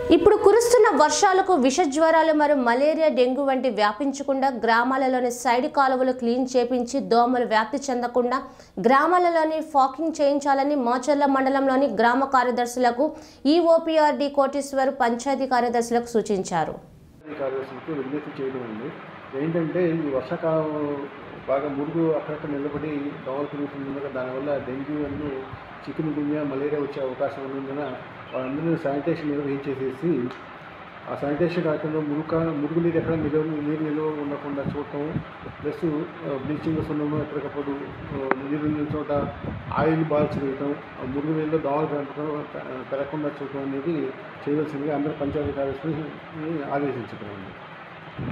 ఇప్పుడు కురుస్తున్న వర్షాలకు విష జ్వరాలు మరియు మలేరియా డెంగ్యూ వంటి వ్యాపించకుండా గ్రామాలలోని సైడ్ కాలువలు క్లీన్ చేపించి దోమలు వ్యాప్తి చెందకుండా గ్రామాలలోని ఫాకింగ్ చేయించాలని మాచర్ల మండలంలోని గ్రామ కార్యదర్శులకు ఈఓపీఆర్డి కోటేశ్వర్ పంచాయతీ కార్యదర్శులకు సూచించారు ఈ కార్యదర్శులకు విజ్ఞప్తి చేయడం ఉంది ఏంటంటే ఈ వర్షాకాలం బాగా మురుగు అక్కడక్కడ నిలబడి దోమలు పెరుగుతుంది కనుక దానివల్ల డెంగ్యూ అన్ని చికెన్ గున్యా మలేరియా వచ్చే అవకాశం ఉన్నందున వాళ్ళందరూ శానిటేషన్ నిర్వహించేసేసి ఆ శానిటేషన్ కాకుండా మురుక మురుగు నీరు ఎక్కడ నిలవ నీరు నిల్వ ఉండకుండా చూడటం ప్లస్ బ్లీచింగ్ సున్నము ఎప్పటికప్పుడు ఆ, నీరు నిల్వ చోట ఆయిల్ బాల్స్ వేయటం ఆ మురుగు నీళ్ళలో దోమలు పెంపకం పెరగకుండా చూడటం అనేది చేయవలసిందిగా అందరూ పంచాయతీ కార్యదర్శిని ఆదేశించడం